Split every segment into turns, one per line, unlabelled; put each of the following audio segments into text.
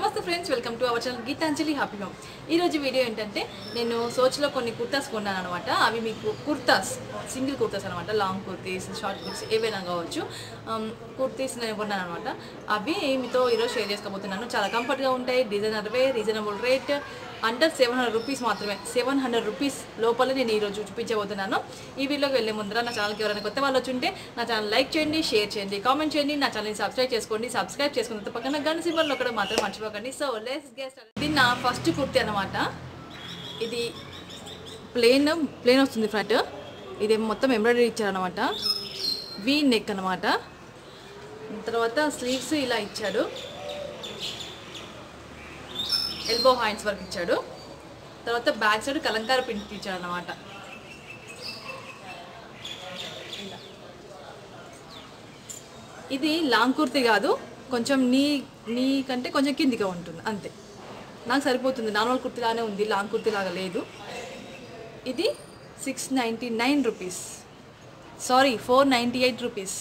నమస్తే friends welcome to our channel Geethanjali happy home ఈ రోజు వీడియో ఏంటంటే నేను సోచ్లో కొన్ని కుర్తాస్ కొన్నాను అనమాట అవి మీకు కుర్తాస్ సింగిల్ కుర్తాస్ అనమాట లాంగ్ కుర్తీస్ షార్ట్ కుర్తీస్ ఏవైనా కావచ్చు Um, కుర్తీస్ నేను కొన్నాను అనమాట అవి మీతో ఈరోజు షేర్ చేసుకోబోతున్నాను చాలా కంఫర్ట్గా ఉంటాయి designer wear reasonable rate under seven hundred rupees మాత్రమే సెవెన్ హండ్రెడ్ రూపీస్ లోపల నేను ఈరోజు చూపించబోతున్నాను ఈ వీడియోకి వెళ్ళే ముందర నా ఛానల్కి ఎవరైనా కొత్త వాళ్ళు వచ్చుంటే నా ఛానల్ లైక్ చేయండి షేర్ చేయండి కామెంట్ చేయండి నా ఛానల్ని సబ్స్క్రైబ్ చేసుకోండి సబ్స్క్రైబ్ చేసుకున్న తర్వాత పక్కన గన్ సింబల్ ఒకటి మాత్రం మర్చిపోకండి సో లెస్ గెస్ట్ ఇది నా ఫస్ట్ కుర్తీ అనమాట ఇది ప్లేన్ ప్లేన్ వస్తుంది ఫ్రంట్ ఇది మొత్తం ఎంబ్రాయిడరీ ఇచ్చారనమాట వీ నెక్ అనమాట తర్వాత స్లీవ్స్ ఇలా ఇచ్చాడు ఎల్బో హ్యాండ్స్ వరకు ఇచ్చాడు తర్వాత బ్యాక్ సైడ్ కలంకార ప్రింట్ ఇచ్చాడు అనమాట ఇది లాంగ్ కుర్తీ కాదు కొంచెం నీ నీ కంటే కొంచెం కిందిగా ఉంటుంది అంతే నాకు సరిపోతుంది నార్మల్ కుర్తీలానే ఉంది లాంగ్ కుర్తీ లాగా లేదు ఇది six ninety nine rupees sorry four ninety eight rupees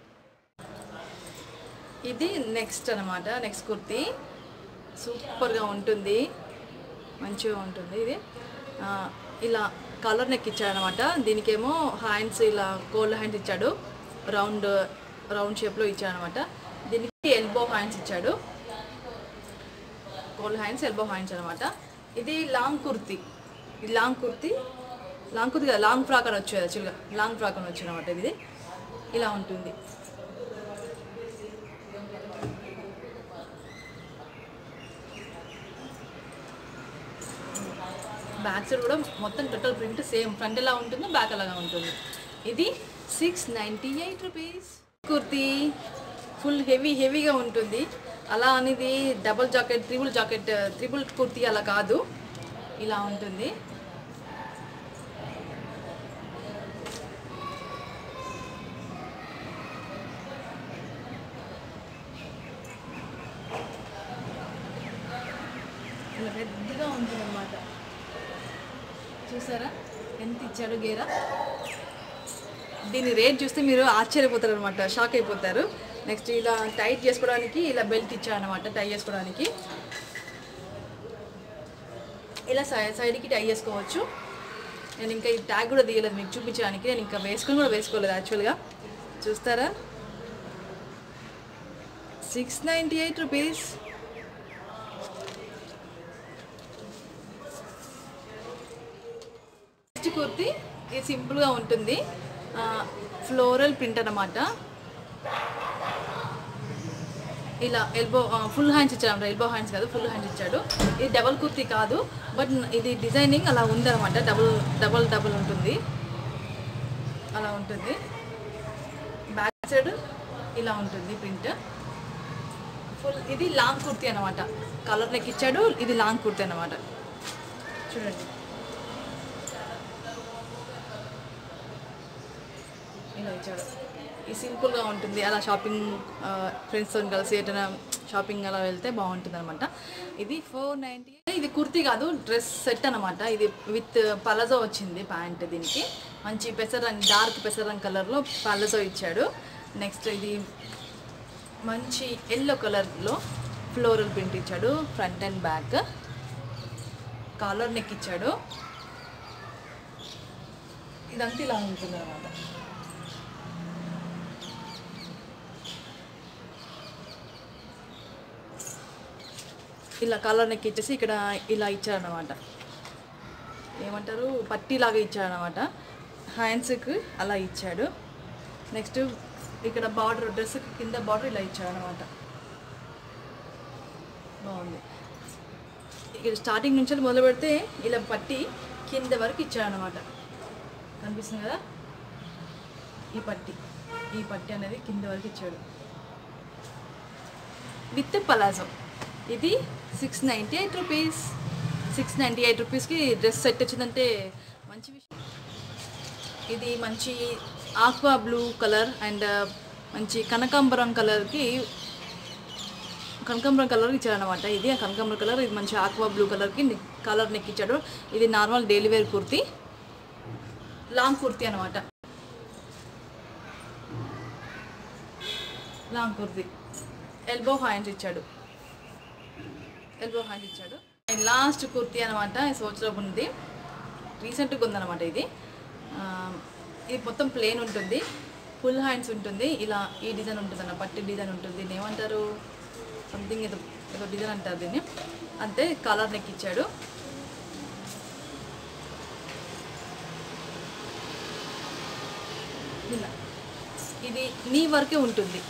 ఇది నెక్స్ట్ అనమాట నెక్స్ట్ కుర్తీ సూపర్గా ఉంటుంది మంచిగా ఉంటుంది ఇది ఆ, ఇలా కలర్ నెక్ ఇచ్చాడనమాట దీనికేమో హ్యాండ్స్ ఇలా గోల్డ్ హ్యాండ్స్ ఇచ్చాడు రౌండ్ రౌండ్ షేప్లో ఇచ్చాడనమాట దీనికి ఎల్బో హ్యాండ్స్ ఇచ్చాడు గోల్డ్ హ్యాండ్స్ ఎల్బో హ్యాండ్స్ అనమాట ఇది లాంగ్ కుర్తీ ఇది లాంగ్ కుర్తీ లాంగ్ కుర్తీ కదా లాంగ్ ఫ్రాక్ అని వచ్చేది యాక్చువల్గా లాంగ్ ఫ్రాక్ అని వచ్చి అనమాట ఇది ఇలా ఉంటుంది బ్యాక్ సైడ్ కూడా మొత్తం టోటల్ ప్రింట్ సేమ్ ఫ్రంట్ ఎలా ఉంటుందో బ్యాక్ అలాగా ఉంటుంది ఇది six ninety eight rupees kurti full heavy హెవీగా ఉంటుంది అలా అనేది double jacket triple jacket triple kurti అలా కాదు ఇలా ఉంటుంది ఇలా పెద్దగా ఉంటుంది అనమాట చూసారా ఎంత ఇచ్చాడు గేరా దీని రేట్ చూస్తే మీరు ఆశ్చర్యపోతారు అనమాట షాక్ అయిపోతారు నెక్స్ట్ ఇలా టైట్ చేసుకోవడానికి ఇలా బెల్ట్ ఇచ్చాడనమాట టై చేసుకోవడానికి ఇలా సైడ్ సైడ్కి టై చేసుకోవచ్చు నేను ఇంకా ఈ ట్యాగ్ కూడా తీయలేదు మీకు చూపించడానికి నేను ఇంకా వేసుకొని కూడా వేసుకోలేదు యాక్చువల్గా చూస్తారా six ninety eight rupees next kurti ఇది సింపుల్గా ఉంటుంది ఫ్లోరల్ ప్రింట్ అన్నమాట ఇలా ఎల్బో ఫుల్ హ్యాండ్స్ ఇచ్చాడు ఎల్బో హ్యాండ్స్ కాదు ఫుల్ హ్యాండ్స్ ఇచ్చాడు ఇది డబల్ కుర్తి కాదు బట్ ఇది డిజైనింగ్ అలా ఉందన్నమాట డబుల్ డబల్ డబుల్ ఉంటుంది అలా ఉంటుంది బ్యాక్ సైడ్ ఇలా ఉంటుంది ప్రింట్ ఫుల్ ఇది లాంగ్ కుర్తి అనమాట కలర్ నెక్ ఇచ్చాడు ఇది లాంగ్ కుర్తి అనమాట చూడండి ఇలా ఇచ్చాడు ఈ సింపుల్గా ఉంటుంది అలా షాపింగ్ ఫ్రెండ్స్తో కలిసి ఎటైనా షాపింగ్ అలా వెళ్తే బాగుంటుంది అనమాట ఇది ఫోర్ నైంటీ ఇది కుర్తీ కాదు డ్రెస్ సెట్ అనమాట ఇది విత్ పలజో వచ్చింది ప్యాంట్ దీనికి మంచి పెసర రంగు డార్క్ పెసర రంగు కలర్లో పలజో ఇచ్చాడు నెక్స్ట్ ఇది మంచి ఎల్లో కలర్లో ఫ్లోరల్ ప్రింట్ ఇచ్చాడు front and back collar neck ఇచ్చాడు ఇదంతా ఇలా ఉంటుంది అనమాట ఇలా కలర్ నెక్ ఇచ్చేసి ఇక్కడ ఇలా ఇచ్చారనమాట ఏమంటారు పట్టీలాగా ఇచ్చాడనమాట హ్యాండ్స్కి అలా ఇచ్చాడు నెక్స్ట్ ఇక్కడ బార్డర్ డ్రెస్ కింద బార్డర్ ఇలా ఇచ్చాడనమాట బాగుంది ఇక్కడ స్టార్టింగ్ నుంచి మొదలు పెడితే ఇలా పట్టి కింద వరకు ఇచ్చాడనమాట కనిపిస్తుంది కదా ఈ పట్టి ఈ పట్టి అనేది కింద వరకు ఇచ్చాడు విత్ పలాజో ఇది six ninety eight rupees six ninety eight రూపీస్కి డ్రెస్ సెట్ వచ్చిందంటే మంచి విషయం ఇది మంచి ఆక్వా బ్లూ కలర్ అండ్ మంచి కనకాంబరం కలర్కి కనకాంబరం కలర్ ఇచ్చాడనమాట ఇది ఆ కనకాంబరం కలర్ ఇది మంచి ఆక్వా బ్లూ కలర్కి కలర్ నెక్ ఇచ్చాడు ఇది normal daily wear kurti long kurti అనమాట లాంగ్ కుర్తీ ఎల్బో హ్యాండ్స్ ఇచ్చాడు ఎల్బో హ్యాండ్ ఇచ్చాడు లాస్ట్ కుర్తీ అనమాట సోచ్లో ఉంది రీసెంట్గా ఉందన్నమాట ఇది ఆ, ఇది మొత్తం ప్లేన్ ఉంటుంది ఫుల్ హ్యాండ్స్ ఉంటుంది ఇలా ఈ డిజైన్ ఉంటుంది అన్న పట్టి డిజైన్ ఉంటుంది దీన్ని ఏమంటారు సంథింగ్ ఏదో ఏదో డిజైన్ అంటారు దీన్ని అంతే కలర్ నెక్ ఇచ్చాడు ఇలా. ఇది నీ వరకే ఉంటుంది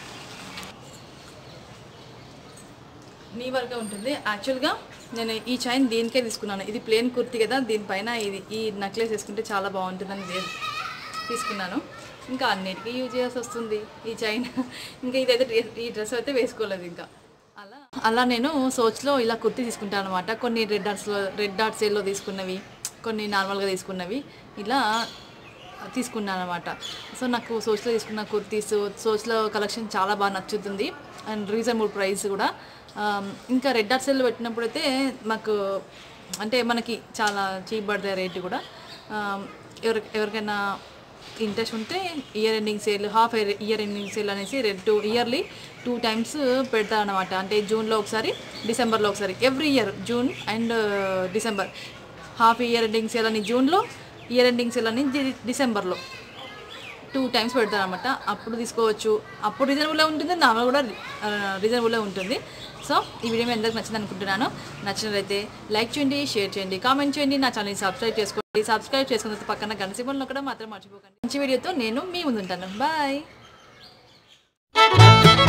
నీ వరకే ఉంటుంది యాక్చువల్గా నేను ఈ చైన్ దీనికే తీసుకున్నాను ఇది ప్లేన్ కుర్తి కదా దీనిపైన ఇది ఈ నెక్లెస్ వేసుకుంటే చాలా బాగుంటుందని వే- తీసుకున్నాను ఇంకా అన్నిటికీ యూజ్ చేయాల్సి వస్తుంది ఈ చైన్ ఇంకా ఇదైతే డ్రెస్- ఈ డ్రెస్ అయితే వేసుకోలేదు ఇంకా అలా అలా నేను సోచ్లో ఇలా కుర్తి తీసుకుంటాను అనమాట కొన్ని రెడ్ డాట్స్లో రెడ్ డాట్ సేల్లో తీసుకున్నవి కొన్ని నార్మల్గా తీసుకున్నవి ఇలా తీసుకున్నాను అనమాట సో నాకు సోచ్లో తీసుకున్న కుర్తీస్ సోచ్లో కలెక్షన్ చాలా బాగా నచ్చుతుంది అండ్ రీజనబుల్ ప్రైస్ కూడా ఆమ్, ఇంకా రెడ్ డాట్ సెల్ పెట్టినప్పుడు అయితే మాకు అంటే మనకి చాలా చీప్ పడతాయి రేటు కూడా ఆమ్, ఎవరి ఎవరికైనా ఇంట్రెస్ట్ ఉంటే year ending sale half year year ending sale అనేసి red two yearly two times పెడతారనమాట అంటే జూన్లో ఒకసారి డిసెంబర్లో ఒకసారి every year June and December half year ending sale అని జూన్లో ఇయర్ ఎండింగ్ సేల్ అని డి- డిసెంబర్లో టూ టైమ్స్ పెడతారు అనమాట అప్పుడు తీసుకోవచ్చు అప్పుడు రీజనబుల్గా ఉంటుంది నార్మల్ కూడా రీజనబుల్గా ఉంటుంది సో ఈ వీడియో మీ అందరికి నచ్చింది అనుకుంటున్నాను నచ్చినట్లయితే లైక్ చేయండి షేర్ చేయండి కామెంట్ చేయండి నా ఛానల్ని సబ్స్క్రైబ్ చేసుకోండి సబ్స్క్రైబ్ చేసుకున్న తర్వాత పక్కన గంట సింబల్ నొక్కడం మాత్రం మర్చిపోకండి మంచి వీడియోతో నేను మీ ముందు ఉంటాను బాయ్